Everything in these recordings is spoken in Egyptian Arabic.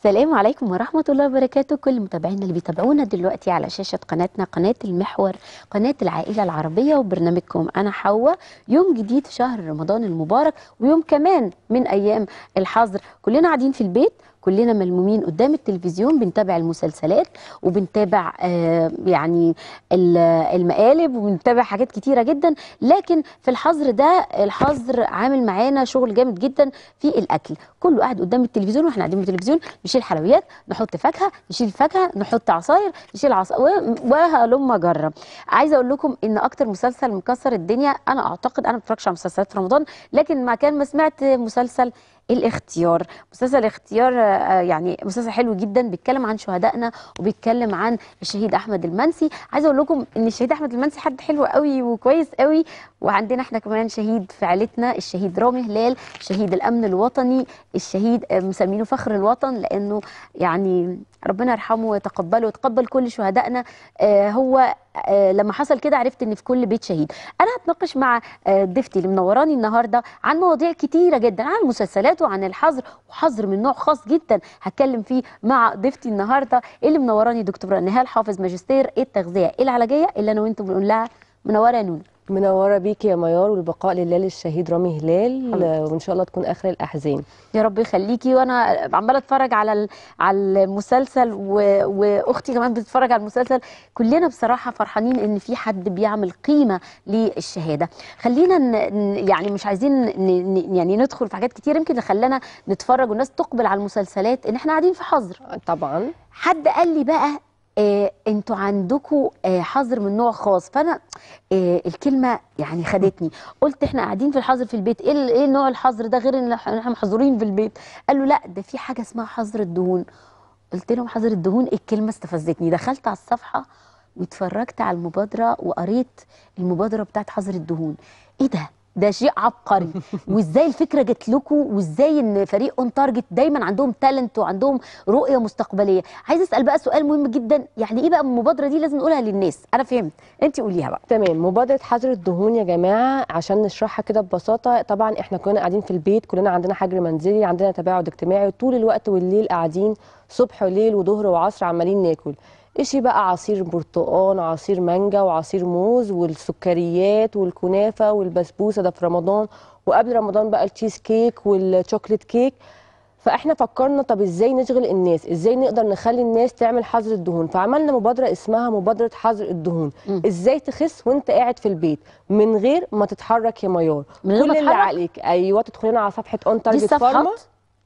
السلام عليكم ورحمة الله وبركاته كل متابعينا اللي بيتابعونا دلوقتي على شاشة قناتنا قناة المحور قناة العائلة العربية وبرنامجكم أنا حواء يوم جديد في شهر رمضان المبارك ويوم كمان من أيام الحظر كلنا قاعدين في البيت كلنا ملمومين قدام التلفزيون بنتابع المسلسلات وبنتابع آه يعني ال- المقالب وبنتابع حاجات كتيرة جدا لكن في الحظر ده الحظر عامل معانا شغل جامد جدا في الأكل كله قاعد قدام التلفزيون واحنا قاعدين في التلفزيون نشيل حلويات نحط فاكهة نشيل فاكهة نحط عصاير نشيل عصاير وهلم جرة عايزة أقول لكم إن أكتر مسلسل مكسر الدنيا أنا أعتقد أنا ما بتفرجش على مسلسلات في رمضان لكن ما كان ما سمعت مسلسل الاختيار مسلسل الاختيار آه، يعني مسلسل حلو جدا بيتكلم عن شهدائنا وبيتكلم عن الشهيد احمد المنسي عايزه اقول لكم ان الشهيد احمد المنسي حد حلو قوي وكويس قوي وعندنا احنا كمان شهيد في عيلتنا الشهيد رامي هلال شهيد الامن الوطني الشهيد آه، مسمينه فخر الوطن لانه يعني ربنا يرحمه ويتقبله ويتقبل كل شهدائنا آه، هو آه، لما حصل كده عرفت ان في كل بيت شهيد انا هتناقش مع آه، ضيفتي اللي منوراني النهارده عن مواضيع كتيره جدا عن المسلسلات وعن الحظر وحظر من نوع خاص جدا هتكلم فيه مع ضيفتي النهارده اللي منوراني دكتوره نهال حافظ ماجستير التغذيه العلاجيه اللي انا وانتم بنقول لها منوره يا نونو منوره بيكي يا ميار والبقاء لله للشهيد رامي هلال حبيبتي. وان شاء الله تكون اخر الاحزان يا رب يخليكي وانا عماله اتفرج على ال- على المسلسل و... واختي كمان بتتفرج على المسلسل كلنا بصراحه فرحانين ان في حد بيعمل قيمه للشهاده خلينا ن... ن- يعني مش عايزين ن... ن... يعني ندخل في حاجات كتير يمكن اللي خلانا نتفرج والناس تقبل على المسلسلات ان احنا قاعدين في حظر طبعا حد قال لي بقى آه انتوا عندكم آه حظر من نوع خاص فانا آه الكلمه يعني خدتني قلت احنا قاعدين في الحظر في البيت ايه ال- ايه نوع الحظر ده غير ان احنا محظورين في البيت قالوا لا ده في حاجه اسمها حظر الدهون قلت لهم حظر الدهون الكلمه استفزتني دخلت على الصفحه واتفرجت على المبادره وقريت المبادره بتاعت حظر الدهون ايه ده ده شيء عبقري وازاي الفكره جت لكم وازاي ان فريق اون تارجت دايما عندهم تالنت وعندهم رؤيه مستقبليه عايز اسال بقى سؤال مهم جدا يعني ايه بقى المبادره دي لازم نقولها للناس انا فهمت انت قوليها بقى تمام مبادره حظر الدهون يا جماعه عشان نشرحها كده ببساطه طبعا احنا كلنا قاعدين في البيت كلنا عندنا حجر منزلي عندنا تباعد اجتماعي طول الوقت والليل قاعدين صبح وليل وظهر وعصر عمالين ناكل اشي بقى عصير برتقان عصير مانجا وعصير موز والسكريات والكنافه والبسبوسه ده في رمضان وقبل رمضان بقى التشيز كيك والشوكليت كيك فاحنا فكرنا طب ازاي نشغل الناس ازاي نقدر نخلي الناس تعمل حظر الدهون فعملنا مبادره اسمها مبادره حظر الدهون مم. ازاي تخس وانت قاعد في البيت من غير ما تتحرك يا ميار من غير كل ما اللي أتحرك؟ عليك ايوه تدخلي لنا على صفحه اون دي تارجت فارما الصفحات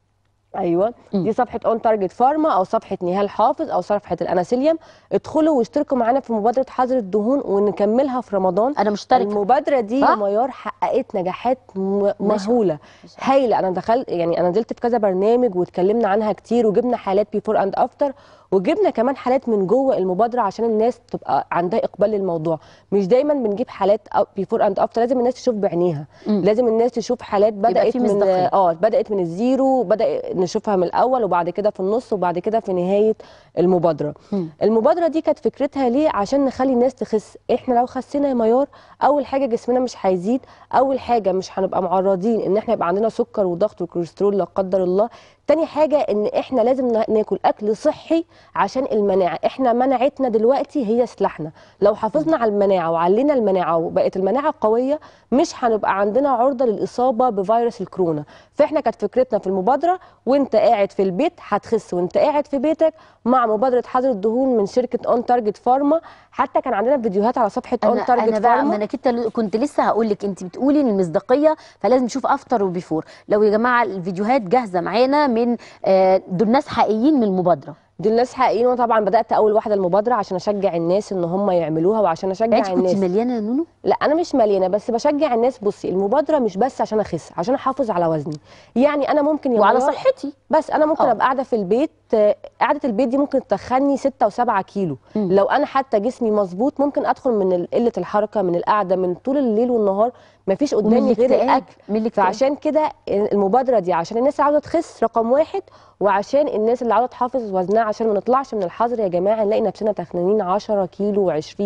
ايوه مم. دي صفحه اون تارجت فارما او صفحه نهال حافظ او صفحه الاناسيليوم ادخلوا واشتركوا معانا في مبادره حظر الدهون ونكملها في رمضان انا مشتركه المبادره دي يا صح؟ ميار حققت نجاحات م- ما شاء مهوله هايله انا دخلت يعني انا نزلت في كذا برنامج واتكلمنا عنها كتير وجبنا حالات بيفور اند افتر وجبنا كمان حالات من جوه المبادره عشان الناس تبقى عندها اقبال للموضوع مش دايما بنجيب حالات بيفور اند افتر لازم الناس تشوف بعينيها مم. لازم الناس تشوف حالات بدات في من مصداقية. اه بدات من الزيرو بدا نشوفها من الاول وبعد كده في النص وبعد كده في نهايه المبادره مم. المبادره دي كانت فكرتها ليه عشان نخلي الناس تخس احنا لو خسينا يا ميار اول حاجه جسمنا مش هيزيد اول حاجه مش هنبقى معرضين ان احنا يبقى عندنا سكر وضغط وكوليسترول لا قدر الله تاني حاجه ان احنا لازم نا- ناكل اكل صحي عشان المناعه احنا مناعتنا دلوقتي هي سلاحنا لو حافظنا على المناعه وعلينا المناعه وبقت المناعه قويه مش هنبقى عندنا عرضه للاصابه بفيروس الكورونا فاحنا كانت فكرتنا في المبادره وانت قاعد في البيت هتخس وانت قاعد في بيتك مع مبادره حظر الدهون من شركه اون تارجت فارما حتى كان عندنا فيديوهات على صفحه اون انا تارجت انا بقى ما فارما انا كنت كنت لسه هقول لك انت بتقولي ان المصداقيه فلازم نشوف افتر وبيفور لو يا جماعه الفيديوهات جاهزه معانا من آه، دول ناس حقيقيين من المبادره دول ناس حقيقيين وانا طبعا بدات اول واحده المبادره عشان اشجع الناس ان هم يعملوها وعشان اشجع انت كنت الناس مليانه يا نونو لا انا مش مليانه بس بشجع الناس بصي المبادره مش بس عشان اخس عشان احافظ على وزني يعني انا ممكن يا وعلى ميار- صحتي بس انا ممكن آه. ابقى قاعده في البيت آه، قعده البيت دي ممكن تدخلني 6 و7 كيلو مم. لو انا حتى جسمي مظبوط ممكن ادخل من ال- قله الحركه من القعده من طول الليل والنهار مفيش ومن قدامي غير الاكتئاب الاكل من الاكتئاب فعشان كده المبادره دي عشان الناس اللي عاوزه تخس رقم واحد وعشان الناس اللي عاوزه تحافظ وزنها عشان ما نطلعش من الحظر يا جماعه نلاقي نفسنا تخنانين 10 كيلو و20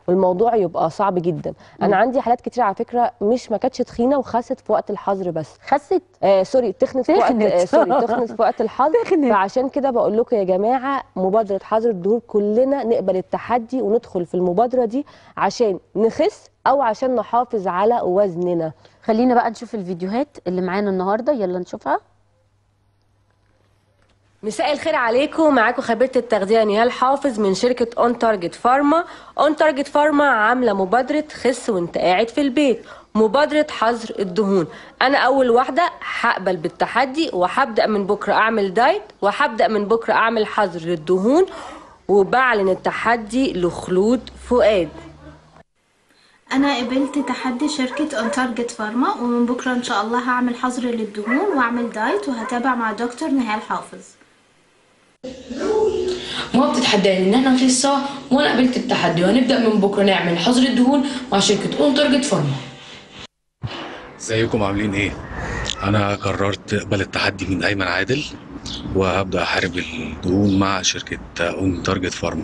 والموضوع يبقى صعب جدا انا مم. عندي حالات كتير على فكره مش ما كانتش تخينه وخست في وقت الحظر بس خست آه سوري تخنت في وقت تخنت. آه سوري تخنت في وقت الحظر تخنت. فعشان كده بقول لكم يا جماعه مبادره حظر الدهون كلنا نقبل التحدي وندخل في المبادره دي عشان نخس او عشان نحافظ على وزننا خلينا بقى نشوف الفيديوهات اللي معانا النهارده يلا نشوفها مساء الخير عليكم معاكم خبيره التغذيه نهال حافظ من شركه اون تارجت فارما اون تارجت فارما عامله مبادره خس وانت قاعد في البيت مبادرة حظر الدهون أنا أول واحدة هقبل بالتحدي وهبدأ من بكرة أعمل دايت وهبدأ من بكرة أعمل حظر للدهون وبعلن التحدي لخلود فؤاد انا قبلت تحدي شركة اون تارجت فارما ومن بكرة ان شاء الله هعمل حظر للدهون واعمل دايت وهتابع مع دكتور نهال حافظ ما بتتحداني ان احنا نخسها وانا قبلت التحدي وهنبدا من بكره نعمل حظر الدهون مع شركه اون تارجت فارما ازيكم عاملين ايه؟ انا قررت اقبل التحدي من ايمن عادل وهبدا احارب الدهون مع شركه اون تارجت فارما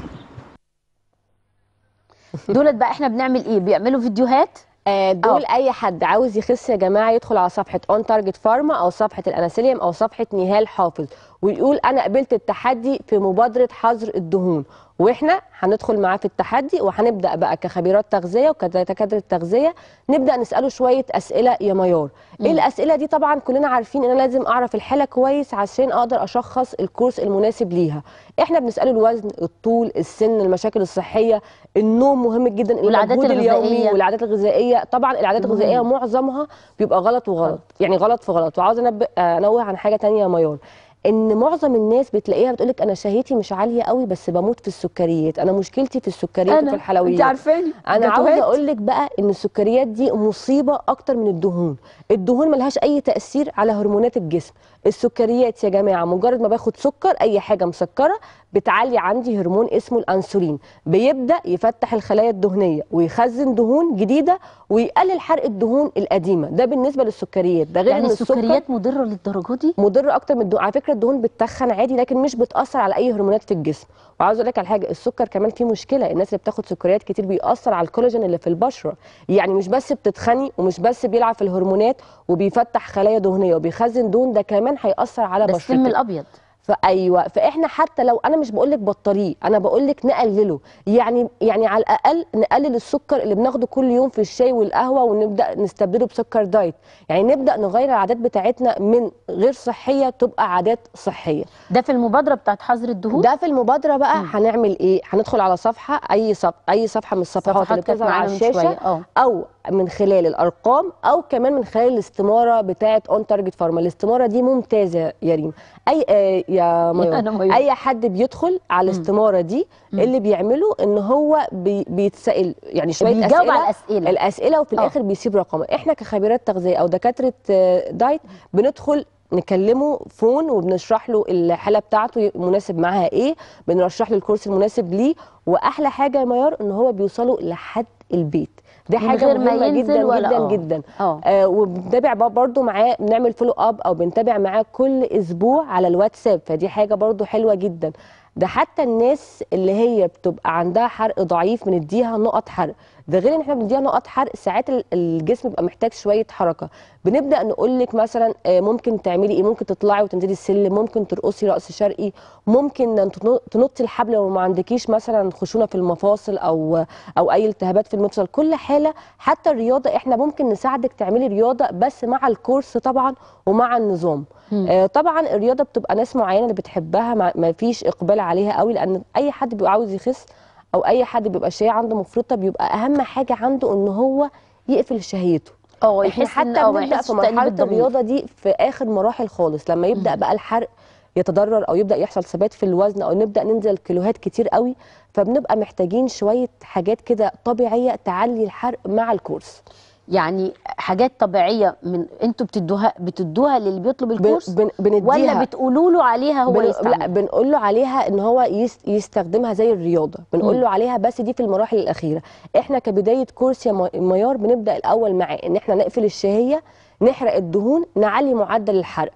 دولت بقى احنا بنعمل ايه بيعملوا فيديوهات آه، دول اي حد عاوز يخس يا جماعه يدخل على صفحه اون تارجت فارما او صفحه الاناسيليوم او صفحه نهال حافظ ويقول انا قبلت التحدي في مبادره حظر الدهون واحنا هندخل معاه في التحدي وهنبدا بقى كخبيرات تغذيه وكدكاتره تغذيه نبدا نساله شويه اسئله يا ميار ايه الاسئله دي طبعا كلنا عارفين ان انا لازم اعرف الحاله كويس عشان اقدر اشخص الكورس المناسب ليها احنا بنساله الوزن الطول السن المشاكل الصحيه النوم مهم جدا والعادات المجهود اليومي الغذائية. والعادات الغذائيه طبعا العادات الغذائيه معظمها بيبقى غلط وغلط يعني غلط في غلط وعاوزه انبه آه، انوه عن حاجه تانية يا ميار ان معظم الناس بتلاقيها بتقولك انا شهيتي مش عاليه قوي بس بموت في السكريات انا مشكلتي في السكريات وفي الحلويات انت عارفاني انا عاوزه جاتوهات. اقول لك بقى ان السكريات دي مصيبه اكتر من الدهون الدهون ملهاش اي تاثير على هرمونات الجسم السكريات يا جماعه مجرد ما باخد سكر اي حاجه مسكره بتعلي عندي هرمون اسمه الانسولين بيبدا يفتح الخلايا الدهنيه ويخزن دهون جديده ويقلل حرق الدهون القديمه ده بالنسبه للسكريات ده غير يعني ان السكر السكريات مضره للدرجه دي مضر اكتر من الدهون على فكره الدهون بتتخن عادي لكن مش بتاثر على اي هرمونات في الجسم وعاوز اقول لك على حاجه السكر كمان فيه مشكله الناس اللي بتاخد سكريات كتير بيأثر على الكولاجين اللي في البشره يعني مش بس بتتخني ومش بس بيلعب في الهرمونات وبيفتح خلايا دهنيه وبيخزن دهون ده كمان هيأثر على ده السم بشرتك الابيض فايوه فاحنا حتى لو انا مش بقول لك بطاريه انا بقول لك نقلله يعني يعني على الاقل نقلل السكر اللي بناخده كل يوم في الشاي والقهوه ونبدا نستبدله بسكر دايت يعني نبدا نغير العادات بتاعتنا من غير صحيه تبقى عادات صحيه ده في المبادره بتاعت حظر الدهون ده في المبادره بقى هنعمل ايه هندخل على صفحه اي صف اي صفحه من الصفحات اللي صفحات كانت بتظهر على معانا من شويه الشاشه اه او من خلال الارقام او كمان من خلال الاستماره بتاعه اون تارجت فارما الاستماره دي ممتازه يا ريم اي آه يا ميار أنا ميار. اي حد بيدخل على الاستماره دي اللي بيعمله ان هو بي بيتسال يعني شويه بيجاوب اسئله على الاسئله الاسئله وفي آه. الاخر بيسيب رقم احنا كخبيرات تغذيه او دكاتره آه، دايت بندخل نكلمه فون وبنشرح له الحاله بتاعته مناسب معاها ايه بنرشح له الكورس المناسب ليه واحلى حاجه يا ميار ان هو بيوصلوا لحد البيت دي من حاجه غير ما مهمه ينزل جدا ولا- جدا آه. جدا اه آه وبنتابع بقى برضو معاه بنعمل فولو اب او بنتابع معاه كل اسبوع على الواتساب فدي حاجه برضو حلوه جدا ده حتى الناس اللي هي بتبقى عندها حرق ضعيف بنديها نقط حرق ده غير ان احنا بنديها نقط حرق ساعات ال- الجسم بيبقى محتاج شويه حركه بنبدا نقول لك مثلا آه، ممكن تعملي ايه ممكن تطلعي وتنزلي السلم ممكن ترقصي رقص شرقي ممكن إن تنو- تنطي الحبل لو ما عندكيش مثلا خشونه في المفاصل او او اي التهابات في المفصل كل حاله حتى الرياضه احنا ممكن نساعدك تعملي رياضه بس مع الكورس طبعا ومع النظام مم. آه طبعا الرياضه بتبقى ناس معينه اللي بتحبها ما- ما فيش اقبال عليها قوي لان اي حد بيبقى عاوز يخس او اي حد بيبقى شهيه عنده مفرطه بيبقى اهم حاجه عنده ان هو يقفل شهيته اه احنا يحس إن- حتى اه ما بنبدا يحسش في بتأنيب مرحله الضمير. الرياضه دي في اخر مراحل خالص لما يبدا بقى الحرق يتضرر او يبدا يحصل ثبات في الوزن او نبدا ننزل كيلوهات كتير قوي فبنبقى محتاجين شويه حاجات كده طبيعيه تعلي الحرق مع الكورس يعني حاجات طبيعيه من انتوا بتدوها بتدوها للي بيطلب بن الكورس بن بنديها ولا بتقولوا له عليها هو بن... لا يستعمل بنقول له عليها ان هو يس... يستخدمها زي الرياضه بنقول مم. له عليها بس دي في المراحل الاخيره احنا كبدايه كورس يا م- ميار بنبدا الاول معاه ان احنا نقفل الشهيه نحرق الدهون نعلي معدل الحرق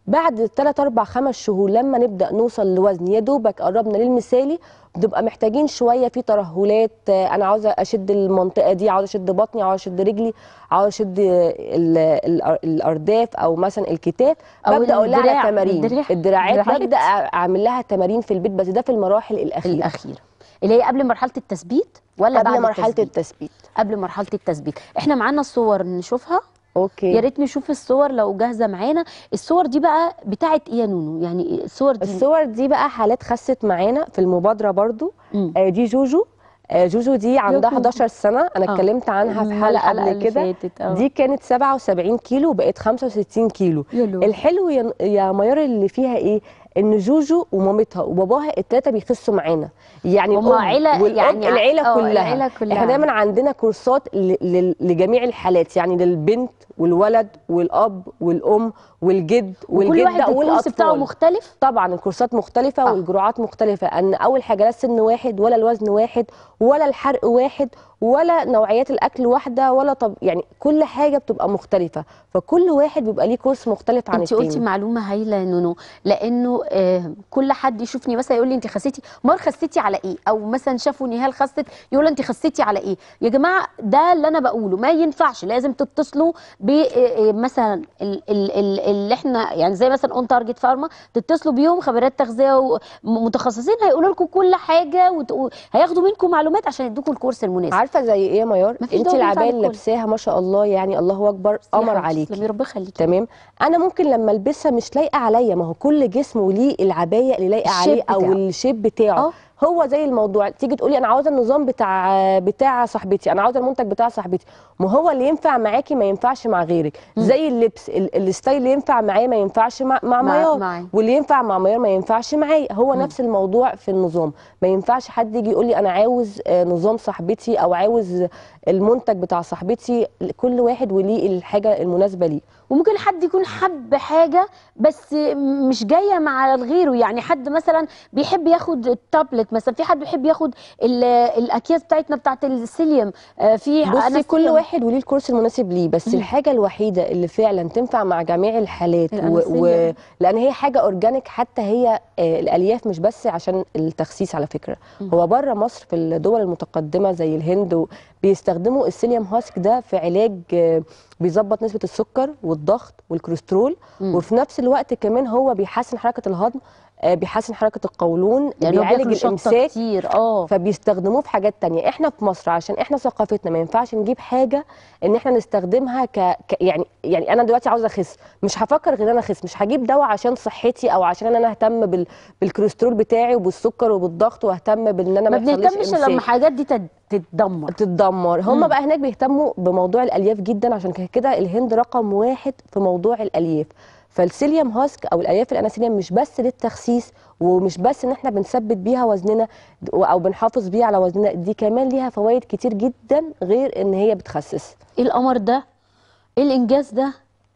بعد 3 4 5 شهور لما نبدا نوصل لوزن يا دوبك قربنا للمثالي بنبقى محتاجين شويه في ترهلات آه، انا عاوزه اشد المنطقه دي عاوزه اشد بطني عاوزه اشد رجلي عاوزه اشد ال- ال- الارداف او مثلا الكتاف أو ببدا اقول لها الدراع- على تمارين الدراع- الدراعات الدراعات. ببدا اعمل لها تمارين في البيت بس ده في المراحل الاخيره الاخيره اللي هي قبل مرحله التثبيت ولا قبل بعد مرحله التثبيت؟ التثبيت قبل مرحله التثبيت احنا معانا الصور نشوفها اوكي يا ريت نشوف الصور لو جاهزه معانا الصور دي بقى بتاعت ايه يا نونو يعني الصور دي الصور دي بقى حالات خست معانا في المبادره برضو مم. آه، دي جوجو آه، جوجو دي عندها جوجو. 11 سنه انا آه. اتكلمت عنها في مم، حلقه الحلقة قبل اللي كده فاتت، آه. دي كانت 77 كيلو بقت 65 كيلو يلو. الحلو يا يا ميار اللي فيها ايه ان جوجو ومامتها وباباها الثلاثه بيخسوا معانا يعني هما الأم عيلة- والأب يعني العيله آه، كلها العيلة كلها. احنا دايما عندنا كورسات ل- ل- لجميع الحالات يعني للبنت والولد والاب والام والجد وكل والجده واحد الكورس بتاعه والاطفال مختلف طبعا الكورسات مختلفة آه. آه. والجرعات مختلفة أن أول حاجة لا السن واحد ولا الوزن واحد ولا الحرق واحد ولا نوعيات الأكل واحدة ولا طب يعني كل حاجة بتبقى مختلفة فكل واحد بيبقى ليه كورس مختلف عن انت قلتي التاني معلومه هايله يا نونو لانه آه كل حد يشوفني مثلا يقول لي انت خسيتي مار خسيتي على ايه او مثلا شافوا نهال خست يقول انت خسيتي على ايه يا جماعه ده اللي انا بقوله ما ينفعش لازم تتصلوا ب آه، آه، مثلا ال- ال- ال- اللي احنا يعني زي مثلا اون تارجت فارما تتصلوا بيهم خبيرات تغذيه ومتخصصين هيقولوا لكم كل حاجه وت- هياخدوا منكم معلومات عشان يدوكم الكورس المناسب عارفة زي إيه يا ميار مفيش أنت دواء بينفع العباية اللي للكل. لابساها ما شاء الله يعني الله أكبر قمر عليكي تسلمي ربنا يخليكي تمام انا ممكن لما البسها مش لايقه عليا ما هو كل جسم وليه العبايه اللي لايقه الشيب عليه او بتاعه. الشيب بتاعه آه. هو زي الموضوع تيجي تقولي انا عاوزه النظام بتاع بتاع صاحبتي انا عاوزه المنتج بتاع صاحبتي ما هو اللي ينفع معاكي ما ينفعش مع غيرك زي اللبس ال- الستايل اللي ينفع معايا ما ينفعش مع مع مع- ميار معايا. واللي ينفع مع ميار ما ينفعش معايا هو نفس الموضوع في النظام ما ينفعش حد يجي يقول لي انا عاوز آه، نظام صاحبتي او عاوز المنتج بتاع صاحبتي كل واحد وليه الحاجه المناسبه ليه وممكن حد يكون حب حاجة بس مش جاية مع غيره يعني حد مثلا بيحب ياخد التابلت مثلا في حد بيحب ياخد ال- الأكياس بتاعتنا بتاعت السيليوم آه، في بصي أنا كل سيليوم. واحد وليه الكورس المناسب ليه بس الحاجه الوحيده اللي فعلا تنفع مع جميع الحالات و... و... الأنسولين. لان هي حاجه اورجانيك حتى هي آه، الالياف مش بس عشان التخسيس على فكره هو بره مصر في الدول المتقدمه زي الهند و... بيستخدموا السيليوم هاسك ده في علاج آه، بيظبط نسبه السكر والضغط والكوليسترول وفي نفس الوقت كمان هو بيحسن حركه الهضم آه، بيحسن حركه القولون لأنه بيعالج بياكلوا شطة الامساك كتير اه فبيستخدموه في حاجات تانية احنا في مصر عشان احنا ثقافتنا ما ينفعش نجيب حاجة ان احنا نستخدمها ك... ك... يعني يعني انا دلوقتي عاوزة اخس مش هفكر غير ان انا اخس مش هجيب دواء عشان صحتي او عشان انا اهتم بال... بالكوليسترول بتاعي وبالسكر وبالضغط واهتم بان انا ما ما يحصليش بنهتمش لما إمساك. الحاجات دي تت- تتدمر تتدمر هم مم. بقى هناك بيهتموا بموضوع الالياف جدا عشان كده- كده الهند رقم واحد في موضوع الالياف فالسيليوم هاسك او الالياف الاناسيليوم مش بس للتخسيس ومش بس ان احنا بنثبت بيها وزننا او بنحافظ بيها على وزننا دي كمان ليها فوائد كتير جدا غير ان هي بتخسس ايه القمر ده ايه الانجاز ده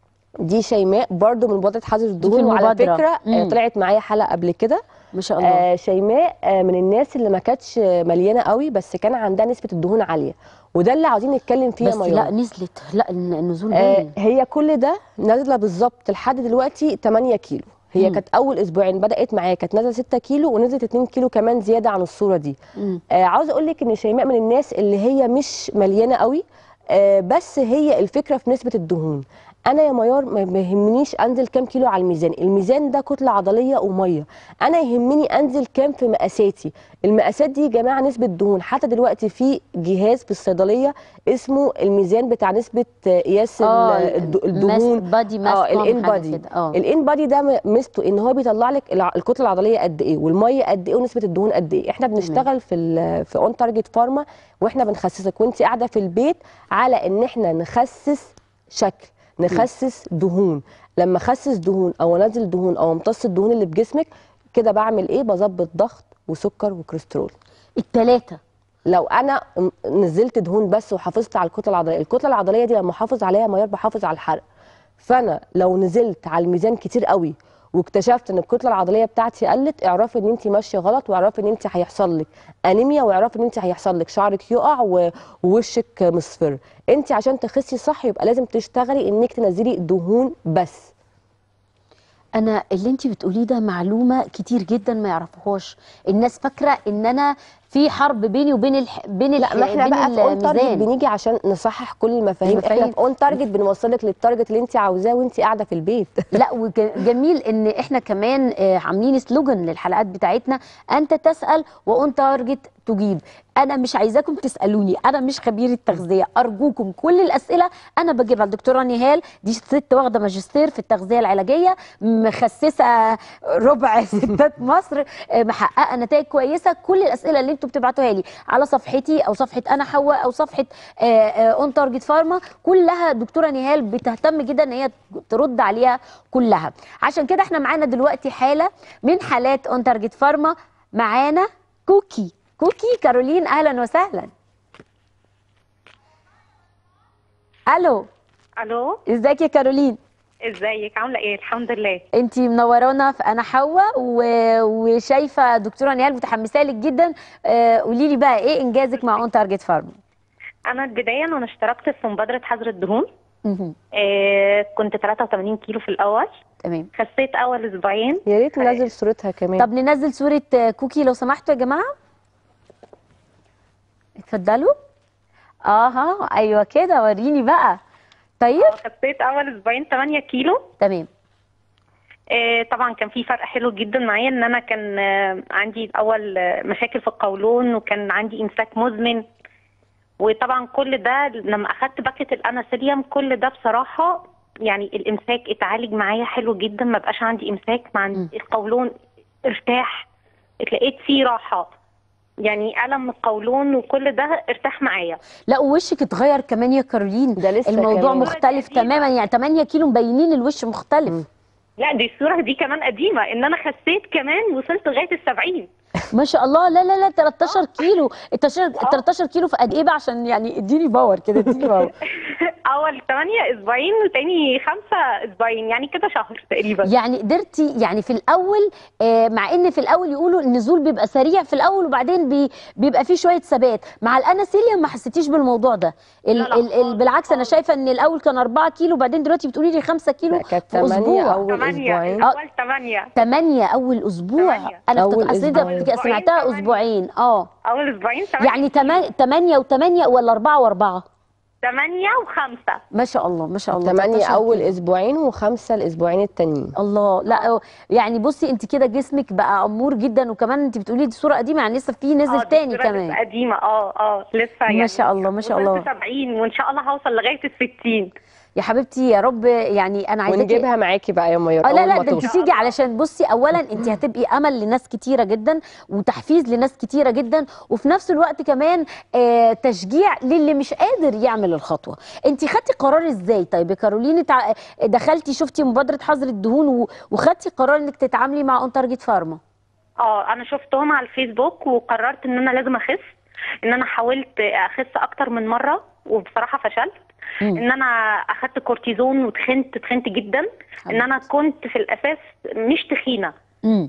دي شيماء برضو من مبادره حظر الدهون وعلى المبادرة. فكره آه، مم. طلعت معايا حلقه قبل كده ما شاء الله آه شيماء آه من الناس اللي ما كانتش مليانه قوي بس كان عندها نسبه الدهون عاليه وده اللي عاوزين نتكلم فيه بس يا ميار لا نزلت لا الن- النزول آه باين هي كل ده نازله بالظبط لحد دلوقتي 8 كيلو هي مم. كانت اول اسبوعين بدات معايا كانت نازله 6 كيلو ونزلت 2 كيلو كمان زياده عن الصوره دي مم. آه عاوزه اقول لك ان شيماء من الناس اللي هي مش مليانه قوي آه بس هي الفكره في نسبه الدهون انا يا ميار ما ما يهمنيش انزل كام كيلو على الميزان الميزان ده كتله عضليه وميه انا يهمني انزل كام في مقاساتي المقاسات دي يا جماعه نسبه دهون حتى دلوقتي في جهاز في الصيدليه اسمه الميزان بتاع نسبه آه، قياس اه ال- الد- الدهون بادي ماس اه الان بادي اه الان بادي ده م- ميزته ان هو بيطلع لك الع- الكتله العضليه قد ايه والميه قد ايه ونسبه الدهون قد ايه احنا بنشتغل في ال- في اون تارجت فارما واحنا بنخسسك وانت قاعده في البيت على ان احنا نخسس شكل نخسس دهون لما اخسس دهون او انزل دهون او امتص الدهون اللي في جسمك كده بعمل ايه بظبط ضغط وسكر وكوليسترول التلاتة لو انا م- نزلت دهون بس وحافظت على الكتله العضليه الكتله العضليه دي لما احافظ عليها ميار بحافظ على الحرق فانا لو نزلت على الميزان كتير قوي واكتشفت ان الكتله العضليه بتاعتي قلت اعرفي ان انت ماشيه غلط واعرفي ان انت هيحصل لك انيميا واعرفي ان انت هيحصل لك شعرك يقع و- ووشك مصفر انت عشان تخسي صح يبقى لازم تشتغلي انك تنزلي دهون بس انا اللي انت بتقوليه ده معلومه كتير جدا ما يعرفوهاش الناس فاكره ان انا في حرب بيني وبين الح... بين لا الح... ما احنا بين بقى في اون تارجت الميزان بنيجي عشان نصحح كل المفاهيم احنا المفاهيم. في اون تارجت بنوصلك للتارجت اللي انت عاوزاه وانت قاعده في البيت لا وجميل ان احنا كمان آه، عاملين سلوجن للحلقات بتاعتنا انت تسال وان تارجت تجيب انا مش عايزاكم تسالوني انا مش خبير التغذيه ارجوكم كل الاسئله انا بجيبها الدكتوره نهال دي ست واخده ماجستير في التغذيه العلاجيه مخسسه ربع ستات مصر آه، محققه نتائج كويسه كل الاسئله اللي انتوا بتبعتوها لي على صفحتي او صفحه انا حواء او صفحه اون تارجت فارما كلها دكتوره نهال بتهتم جدا ان هي ترد عليها كلها عشان كده احنا معانا دلوقتي حاله من حالات اون تارجت فارما معانا كوكي كوكي كارولين اهلا وسهلا الو الو ازيك يا كارولين ازيك عامله ايه الحمد لله انتي منورانا في انا حواء و... وشايفه دكتوره نهال متحمسه لك جدا آه، قولي لي بقى ايه انجازك مع اون تارجت فارما انا بدايه انا اشتركت في مبادره حظر الدهون مهم. آه كنت 83 كيلو في الاول تمام خسيت اول اسبوعين يا ريت ننزل صورتها كمان طب ننزل صوره آه، كوكي لو سمحتوا يا جماعه اتفضلوا اها ايوه كده وريني بقى طيب خسيت اول اسبوعين 8 كيلو تمام آه طبعا كان في فرق حلو جدا معايا ان انا كان آه عندي الاول آه، مشاكل في القولون وكان عندي امساك مزمن وطبعا كل ده لما اخدت باكت الاناسيليوم كل ده بصراحه يعني الامساك اتعالج معايا حلو جدا ما بقاش عندي امساك مع م. القولون ارتاح اتلقيت فيه راحه يعني الم القولون وكل ده ارتاح معايا لا ووشك اتغير كمان يا كارولين ده لسه الموضوع كمان. مختلف قديمة. تماما يعني 8 كيلو مبينين الوش مختلف لا دي الصوره دي كمان قديمه ان انا خسيت كمان وصلت لغايه السبعين ما شاء الله لا لا لا 13 كيلو ال 13 كيلو في قد ايه بقى عشان يعني اديني باور كده اديني باور اول 8 اسبوعين وتاني خمسة اسبوعين يعني كده شهر تقريبا يعني قدرتي يعني في الاول آه، مع ان في الاول يقولوا النزول بيبقى سريع في الاول وبعدين بي بيبقى فيه شويه ثبات مع الاناسيليوم ما حسيتيش بالموضوع ده ال لا لا ال ال خالص، بالعكس انا خالص. شايفه ان الاول كان 4 كيلو وبعدين دلوقتي بتقولي لي 5 كيلو لا كانت في 8 اسبوع اول 8 اسبوعين الاول 8 8 اول اسبوع تمانية. انا أول افتكرت أصل ده أسبوعين. بتبقى سمعتها أسبوعين، اسبوعين اه اول اسبوعين 8 يعني 8 و8 ولا 4 و4 8 و5 ما شاء الله ما شاء الله 8 13 اول كيلو. اسبوعين وخمسه الاسبوعين التانيين الله لا يعني بصي انت كده جسمك بقى امور جدا وكمان انت بتقولي دي صوره قديمه يعني لسه في نزل اه دي تاني صورة كمان لسه قديمه اه اه لسه يعني ما شاء الله ما شاء الله وصلت 70 وان شاء الله هوصل لغايه ال 60 يا حبيبتي يا رب يعني انا عايزاكي ونجيبها معاكي بقى يا ميار اه لا أول لا ما ده انت توصل. تيجي علشان بصي اولا انت هتبقي امل لناس كتيره جدا وتحفيز لناس كتيره جدا وفي نفس الوقت كمان آه تشجيع للي مش قادر يعمل الخطوه انت خدتي قرار ازاي طيب يا كارولين تع... دخلتي شفتي مبادره حظر الدهون و... وخدتي قرار انك تتعاملي مع اون تارجت فارما اه انا شفتهم على الفيسبوك وقررت ان انا لازم اخس ان انا حاولت اخس اكتر من مره وبصراحه فشلت مم. ان انا اخدت كورتيزون وتخنت تخنت جدا ان انا كنت في الاساس مش تخينه امم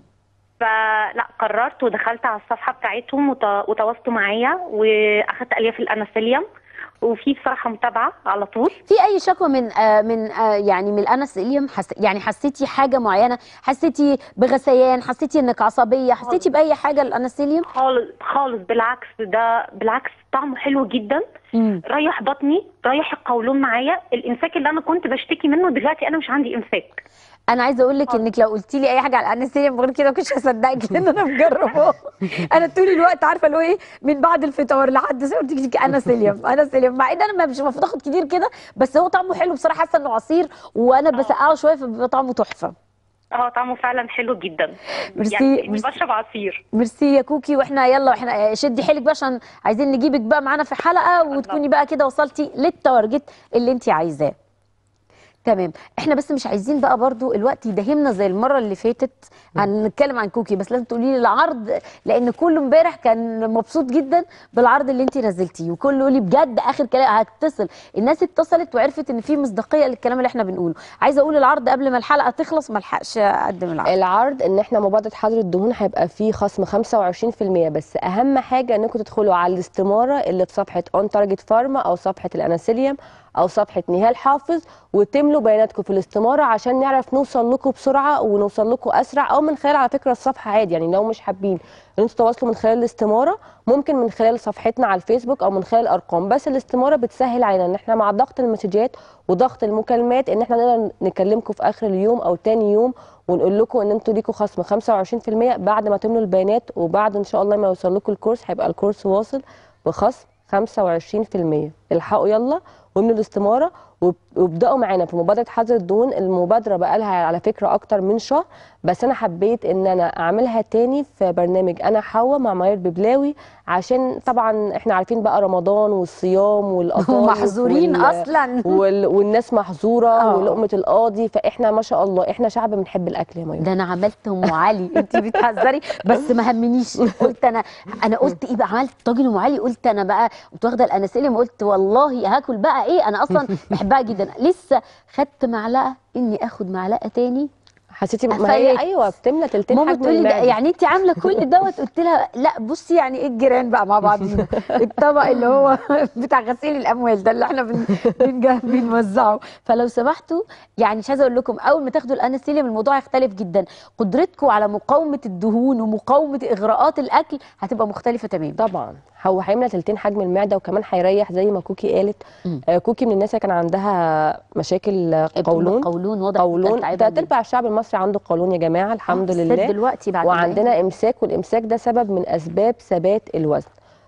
فلا قررت ودخلت على الصفحه بتاعتهم وت- وتواصلوا معايا واخدت الياف الاناسيليوم وفي بصراحه متابعه على طول في اي شكوى من آه من آه يعني من الاناسيليوم حس يعني حسيتي حاجه معينه حسيتي بغثيان حسيتي انك عصبيه حسيتي باي حاجه الاناسيليوم خالص خالص بالعكس ده بالعكس طعمه حلو جدا امم ريح بطني ريح القولون معايا الامساك اللي انا كنت بشتكي منه دلوقتي انا مش عندي امساك انا عايزه اقول لك انك لو قلتي لي اي حاجه على الانسيليوم غير كده ما كنتش هصدقك لان انا مجرباه انا طول الوقت عارفه اللي هو ايه من بعد الفطار لحد ساعه تيجي تيجي انسيليوم انسيليوم مع ان انا مش المفروض اخد كتير كده بس هو طعمه حلو بصراحه حاسه انه عصير وانا بسقعه شويه فبيبقى طعمه تحفه اه طعمه فعلا حلو جدا ميرسي- يعني كأني ميرسي. بشرب عصير ميرسي يا كوكي واحنا يلا واحنا شدي حيلك بقى عشان عايزين نجيبك بقى معانا في حلقه وتكوني بقى كده وصلتي للتارجت اللي انت عايزاه تمام احنا بس مش عايزين بقى برضو الوقت يداهمنا زي المره اللي فاتت هنتكلم عن كوكي بس لازم تقولي لي العرض لان كله امبارح كان مبسوط جدا بالعرض اللي انت نزلتيه وكله يقول لي بجد اخر كلام هتصل الناس اتصلت وعرفت ان في مصداقيه للكلام اللي احنا بنقوله عايزه اقول العرض قبل ما الحلقه تخلص ما الحقش اقدم العرض العرض ان احنا مبادره حظر الدهون هيبقى فيه خصم 25% بس اهم حاجه انكم تدخلوا على الاستماره اللي في صفحه اون تارجت فارما او صفحه الاناسيليوم او صفحه نهال حافظ وتملوا بياناتكم في الاستماره عشان نعرف نوصل لكم بسرعه ونوصل لكم اسرع او من خلال على فكره الصفحه عادي يعني لو مش حابين ان انتوا تتواصلوا من خلال الاستماره ممكن من خلال صفحتنا على الفيسبوك او من خلال الارقام بس الاستماره بتسهل علينا ان احنا مع ضغط المسجات وضغط المكالمات ان احنا نقدر نكلمكم في اخر اليوم او تاني يوم ونقول لكم ان انتوا ليكوا خصم 25% بعد ما تملوا البيانات وبعد ان شاء الله ما يوصل لكم الكورس هيبقى الكورس واصل بخصم 25% الحقوا يلا واملوا الاستماره وب- وابداوا معانا في مبادره حظر الدهون المبادره بقى لها على فكره اكتر من شهر بس انا حبيت ان انا اعملها تاني في برنامج انا حواء مع ماير ببلاوي عشان طبعا احنا عارفين بقى رمضان والصيام والقطايف ومحظورين وال- اصلا وال... والناس محظوره آه. ولقمه القاضي فاحنا ما شاء الله احنا شعب بنحب الاكل يا مايو ده انا عملت ام علي انت بتهزري بس ما همنيش قلت انا انا قلت ايه بقى عملت طاجن ام علي قلت انا بقى كنت واخده الانسولين قلت والله هاكل بقى ايه انا اصلا بحبها جدا لسه خدت معلقه اني اخد معلقه تاني حسيتي ما هي أفيت. ايوه بتملى تلتين ماما حجم بتقول لي ده المعدة. يعني انت عامله كل دوت قلت لها لا بصي يعني ايه الجيران بقى مع بعضينا الطبق اللي هو بتاع غسيل الاموال ده اللي احنا بن- بنجا- بنوزعه فلو سمحتوا يعني مش عايزه اقول لكم اول ما تاخدوا الانستيليوم الموضوع هيختلف جدا قدرتكم على مقاومه الدهون ومقاومه اغراءات الاكل هتبقى مختلفه تماما طبعا هو هيملى تلتين حجم المعده وكمان هيريح زي ما كوكي قالت مم. آه كوكي من الناس اللي كان عندها مشاكل آه، قولون قولون واضح قولون تعبان تلات جدا. ارباع الشعب المصري عنده قولون يا جماعه الحمد آه، لله الست دلوقتي بعد وعندنا امساك والامساك ده سبب من اسباب ثبات الوزن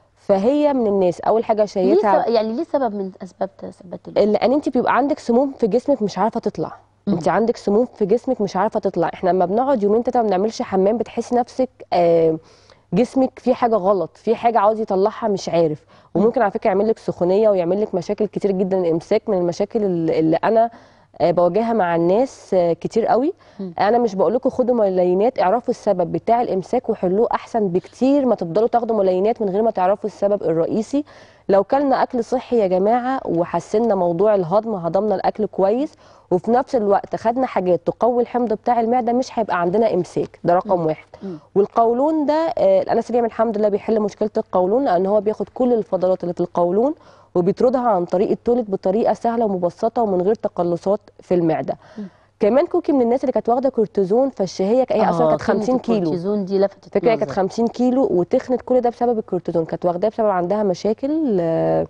فهي من الناس اول حاجه ليه شهيتها سبب يعني ليه سبب من اسباب ثبات الوزن لان انت بيبقى عندك سموم في جسمك مش عارفه تطلع انت عندك سموم في جسمك مش عارفه تطلع احنا لما بنقعد يومين تلاته ما بنعملش حمام بتحسي نفسك آه جسمك فيه حاجه غلط في حاجه عاوز يطلعها مش عارف وممكن على فكره يعمل لك سخونيه ويعمل لك مشاكل كتير جدا الامساك من المشاكل اللي اللي انا آه، بواجهها مع الناس آه، كتير قوي انا مش بقول لكم خدوا ملايينات اعرفوا السبب بتاع الامساك وحلوه احسن بكتير ما تفضلوا تاخدوا ملايينات من غير ما تعرفوا السبب الرئيسي لو كلنا اكل صحي يا جماعه وحسنا موضوع الهضم هضمنا الاكل كويس وفي نفس الوقت خدنا حاجات تقوي الحمض بتاع المعده مش هيبقى عندنا امساك ده رقم واحد والقولون ده آه، الانسولين الحمد لله بيحل مشكله القولون لان هو بياخد كل الفضلات اللي في القولون وبيطردها عن طريق التولد بطريقه سهله ومبسطه ومن غير تقلصات في المعده كمان كوكي من الناس اللي كانت واخده كورتيزون فالشهيه هي اصلا كانت 50 كيلو الكورتيزون دي لفتت فكرة هي كانت نظري. 50 كيلو وتخنت كل ده بسبب الكورتيزون كانت واخداه بسبب عندها مشاكل آه،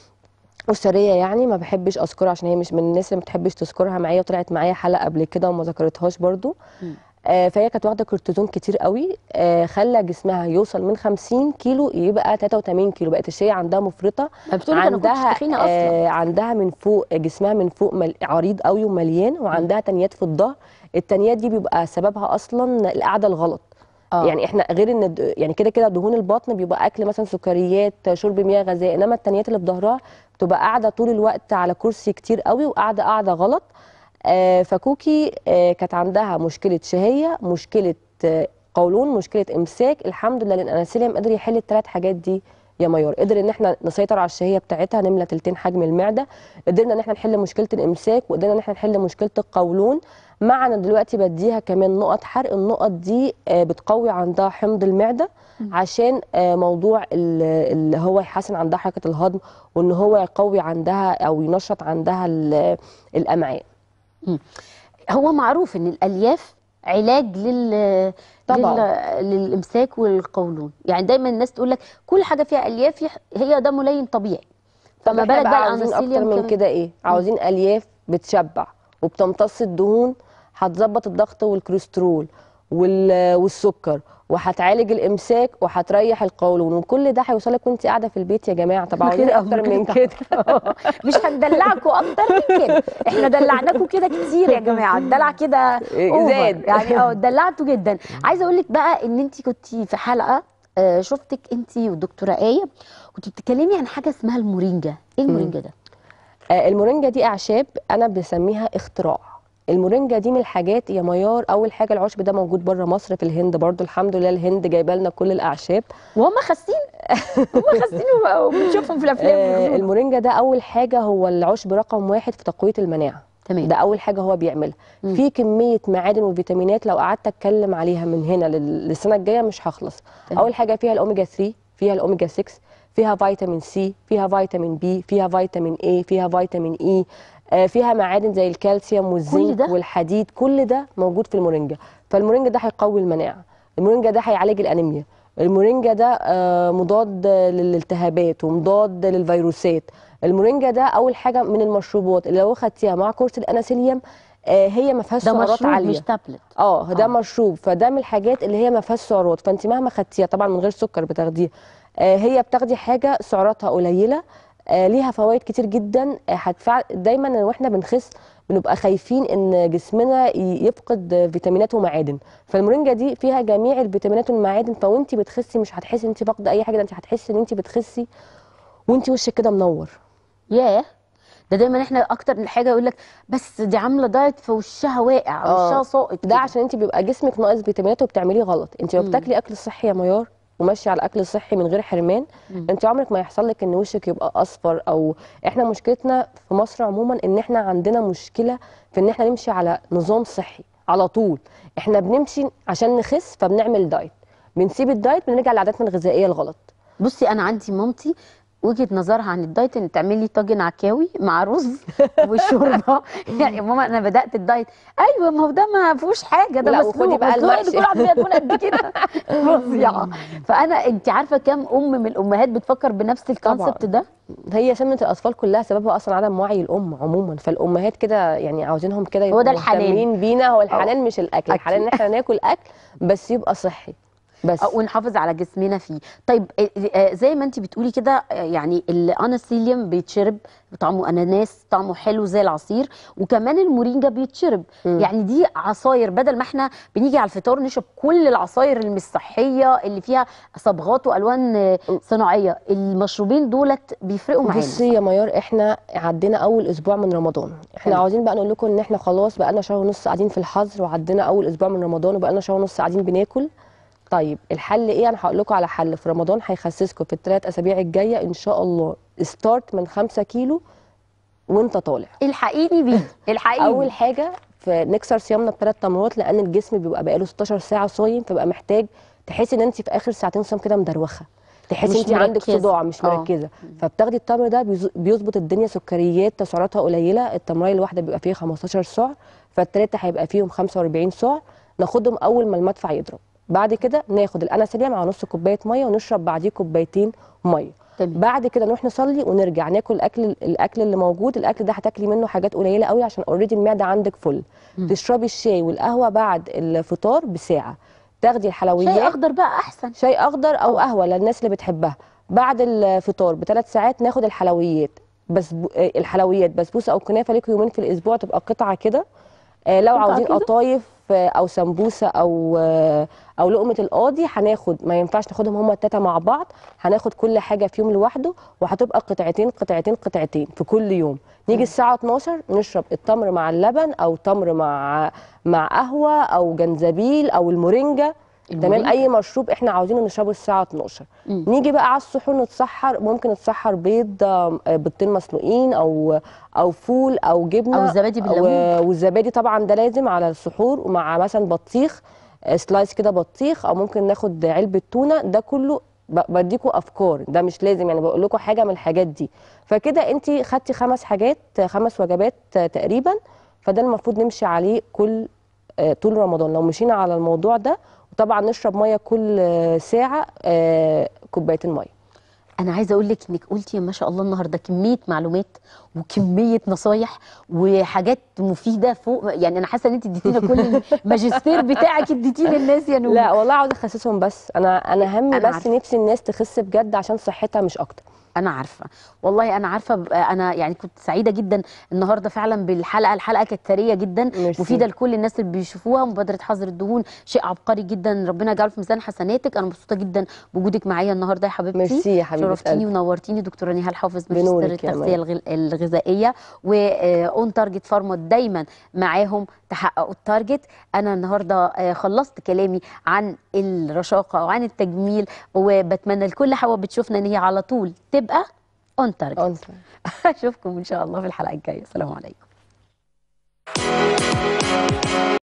أسرية يعني ما بحبش أذكرها عشان هي مش من الناس اللي ما بتحبش تذكرها معايا وطلعت معايا حلقة قبل كده وما ذكرتهاش برضو آه فهي كانت واخدة كورتيزون كتير قوي آه خلى جسمها يوصل من 50 كيلو يبقى 83 كيلو بقت الشهية عندها مفرطة ما بتقولي انا كنتش تخينه اصلا آه عندها من فوق جسمها من فوق مل... عريض قوي ومليان وعندها تنيات في الظهر التنيات دي بيبقى سببها اصلا القعده الغلط آه. يعني احنا غير ان الد- يعني كده كده دهون البطن بيبقى اكل مثلا سكريات شرب مياه غازيه انما التنيات اللي في ظهرها بتبقى قاعده طول الوقت على كرسي كتير قوي وقاعده قاعده غلط آه فكوكي آه كانت عندها مشكله شهيه مشكله آه قولون مشكله امساك الحمد لله لان انسيليوم قدر يحل الثلاث حاجات دي يا ميار قدر ان احنا نسيطر على الشهيه بتاعتها نملى تلتين حجم المعده قدرنا ان احنا نحل مشكله الامساك وقدرنا ان احنا نحل مشكله القولون مع انا دلوقتي بديها كمان نقط حرق النقط دي آه، بتقوي عندها حمض المعده عشان آه، موضوع ال- اللي هو يحسن عندها حركه الهضم وان هو يقوي عندها او ينشط عندها ال- الامعاء هو معروف ان الالياف علاج لل طبعاً. لل... للامساك والقولون يعني دايما الناس تقول لك كل حاجه فيها الياف يح- هي ده ملين طبيعي فما طب إحنا بالك بقى عاوزين اكتر الانسيليوم من كمان. كده ايه عاوزين الياف بتشبع وبتمتص الدهون هتظبط الضغط والكوليسترول وال- والسكر وهتعالج الامساك وهتريح القولون وكل ده هيوصلك وانت قاعده في البيت يا جماعه طب عاوزين خير اكتر أمر من كده. كده مش هندلعكم اكتر من كده احنا دلعناكم كده كتير يا جماعه الدلع كده أوفر. زاد. يعني اه دلعتوا جدا عايزه اقول لك بقى ان انت كنتي في حلقه آه، شفتك انت والدكتوره ايه كنت بتتكلمي عن حاجه اسمها المورينجا ايه المورينجا ده آه، المورينجا دي اعشاب انا بسميها اختراع المورينجا دي من الحاجات يا ميار اول حاجه العشب ده موجود بره مصر في الهند برضو الحمد لله الهند جايبه لنا كل الاعشاب وهم خاسين هم خاسين وب- وبنشوفهم في الافلام آه والجنود. المورينجا ده اول حاجه هو العشب رقم واحد في تقويه المناعه تمام ده اول حاجه هو بيعملها في كميه معادن وفيتامينات لو قعدت اتكلم عليها من هنا لل- للسنه الجايه مش هخلص تمام. اول حاجه فيها الاوميجا 3 فيها الاوميجا 6 فيها فيتامين سي فيها فيتامين بي فيها فيتامين اي فيها فيتامين اي آه، فيها معادن زي الكالسيوم والزنك ده؟ والحديد كل ده موجود في المورينجا فالمورينجا ده هيقوي المناعه المورينجا ده هيعالج الانيميا المورينجا ده آه، مضاد للالتهابات ومضاد للفيروسات المورينجا ده اول حاجه من المشروبات اللي لو خدتيها مع كورس الاناسيليوم آه، هي ما فيهاش ده سعرات مشروب عاليه مش تابلت اه ده آه. مشروب فده من الحاجات اللي هي ما فيهاش سعرات فانت مهما خدتيها طبعا من غير سكر بتاخديها آه هي بتاخدي حاجه سعراتها قليله آه ليها فوائد كتير جدا آه هتفع دايما واحنا بنخس بنبقى خايفين ان جسمنا ي- يفقد فيتامينات ومعادن فالمورينجا دي فيها جميع الفيتامينات والمعادن فوانت بتخسي مش هتحسي ان انت فاقده اي حاجه ده انت هتحسي ان انت بتخسي وانت وشك كده منور ياه ده دايما احنا اكتر حاجه يقول لك بس دي عامله دايت فوشها واقع آه. وشها ساقط ده كده. عشان انت بيبقى جسمك ناقص فيتامينات وبتعمليه غلط انت لو مم. بتاكلي اكل صحي يا ميار وماشيه على الاكل الصحي من غير حرمان مم. انت عمرك ما يحصل لك ان وشك يبقى اصفر او احنا مشكلتنا في مصر عموما ان احنا عندنا مشكله في ان احنا نمشي على نظام صحي على طول احنا بنمشي عشان نخس فبنعمل دايت بنسيب الدايت بنرجع لعاداتنا الغذائيه الغلط بصي انا عندي مامتي وجهه نظرها عن الدايت ان تعمل لي طاجن عكاوي مع رز وشوربه يعني يا ماما انا بدات الدايت ايوه ما هو ده ما فيهوش حاجه ده لا، مسلوق وخدي بقى مسلوق المحشي. دول عمال يكون قد كده فظيعه فانا انت عارفه كام ام من الامهات بتفكر بنفس الكونسبت ده هي سمنه الاطفال كلها سببها اصلا عدم وعي الام عموما فالامهات كده يعني عاوزينهم كده هو ده يبقوا الحنان. مهتمين بينا هو الحنان مش الاكل أكيد. الحنان ان احنا ناكل اكل بس يبقى صحي بس آه، ونحافظ على جسمنا فيه طيب آه، آه، زي ما انت بتقولي كده آه، يعني الاناسيليوم بيتشرب طعمه اناناس طعمه حلو زي العصير وكمان المورينجا بيتشرب مم. يعني دي عصاير بدل ما احنا بنيجي على الفطار نشرب كل العصاير اللي مش صحيه اللي فيها صبغات والوان آه، صناعيه المشروبين دولت بيفرقوا معانا بصي يا ميار احنا عدينا اول اسبوع من رمضان احنا حلو. عاوزين بقى نقول لكم ان احنا خلاص بقى لنا شهر ونص قاعدين في الحظر وعدينا اول اسبوع من رمضان وبقى لنا شهر ونص قاعدين بناكل طيب الحل ايه انا هقول لكم على حل في رمضان هيخسسكم في الثلاث اسابيع الجايه ان شاء الله ستارت من 5 كيلو وانت طالع الحقيني بيه الحقيني اول حاجه في نكسر صيامنا بثلاث تمرات لان الجسم بيبقى بقاله 16 ساعه صايم فبقى محتاج تحسي ان انت في اخر ساعتين صيام كده مدروخه تحسي مش انت عندك مركزة. صداع مش آه. مركزه فبتاخدي التمر ده بيز- بيظبط الدنيا سكريات سعراتها قليله التمريه الواحده بيبقى فيها 15 سعر فالتلاته هيبقى فيهم 45 سعر ناخدهم اول ما المدفع يضرب بعد كده ناخد الانسولين مع نص كوبايه ميه ونشرب بعديه كوبايتين ميه تمام. بعد كده نروح نصلي ونرجع ناكل الاكل الاكل اللي موجود الاكل ده هتاكلي منه حاجات قليله قوي عشان اوريدي المعده عندك فل تشربي الشاي والقهوه بعد الفطار بساعه تاخدي الحلويات شاي اخضر بقى احسن شاي اخضر او قهوه للناس اللي بتحبها بعد الفطار بثلاث ساعات ناخد الحلويات بس ب... آه، الحلويات بسبوسه او كنافه ليكوا يومين في الاسبوع تبقى قطعه كده آه، لو قطعة عاوزين كده؟ قطايف آه، او سمبوسه او آه، او لقمه القاضي هناخد ما ينفعش ناخدهم هما التلاته مع بعض هناخد كل حاجه فيهم لوحده وهتبقى قطعتين قطعتين قطعتين في كل يوم نيجي الساعه 12 نشرب التمر مع اللبن او تمر مع مع قهوه او جنزبيل او المورينجا تمام المورينجا. اي مشروب احنا عاوزينه نشربه الساعه 12 مم. نيجي بقى على السحور نتسحر ممكن نتسحر بيض آه، بيضتين مسلوقين او او فول او جبنه أو الزبادي بالليمون. و- والزبادي طبعا ده لازم على السحور ومع مثلا بطيخ آه، سلايس كده بطيخ او ممكن ناخد علبه تونه ده كله ب- بديكوا افكار ده مش لازم يعني بقول لكم حاجه من الحاجات دي فكده انت خدتي خمس حاجات آه، خمس وجبات آه، تقريبا فده المفروض نمشي عليه كل آه، طول رمضان لو مشينا على الموضوع ده وطبعا نشرب ميه كل آه، ساعه آه، كوبايتين ميه انا عايزه اقول لك انك قلتي ما شاء الله النهارده كميه معلومات وكميه نصايح وحاجات مفيده فوق يعني انا حاسه ان انت اديتينا كل الماجستير بتاعك اديتيه للناس يا نور لا والله عاوزه اخسسهم بس انا انا همي أنا بس عارفة. نفسي الناس تخس بجد عشان صحتها مش اكتر انا عارفه والله انا عارفه بقى انا يعني كنت سعيده جدا النهارده فعلا بالحلقه الحلقه كانت ثريه جدا ميرسي. مفيده لكل الناس اللي بيشوفوها مبادره حظر الدهون شيء عبقري جدا ربنا يجعله في ميزان حسناتك انا مبسوطه جدا بوجودك معايا النهارده يا حبيبتي ميرسي يا حبيبه شرفتيني قلبي. ونورتيني دكتوره نهال حافظ ماجستير بنورك يا التغذيه الغل- الغذائيه واون تارجت فارما دايما معاهم تحققوا التارجت انا النهارده آه، خلصت كلامي عن الرشاقه وعن التجميل وبتمنى لكل حوا بتشوفنا ان هي على طول تبقى اون تارجت أنت. اشوفكم ان شاء الله في الحلقه الجايه السلام عليكم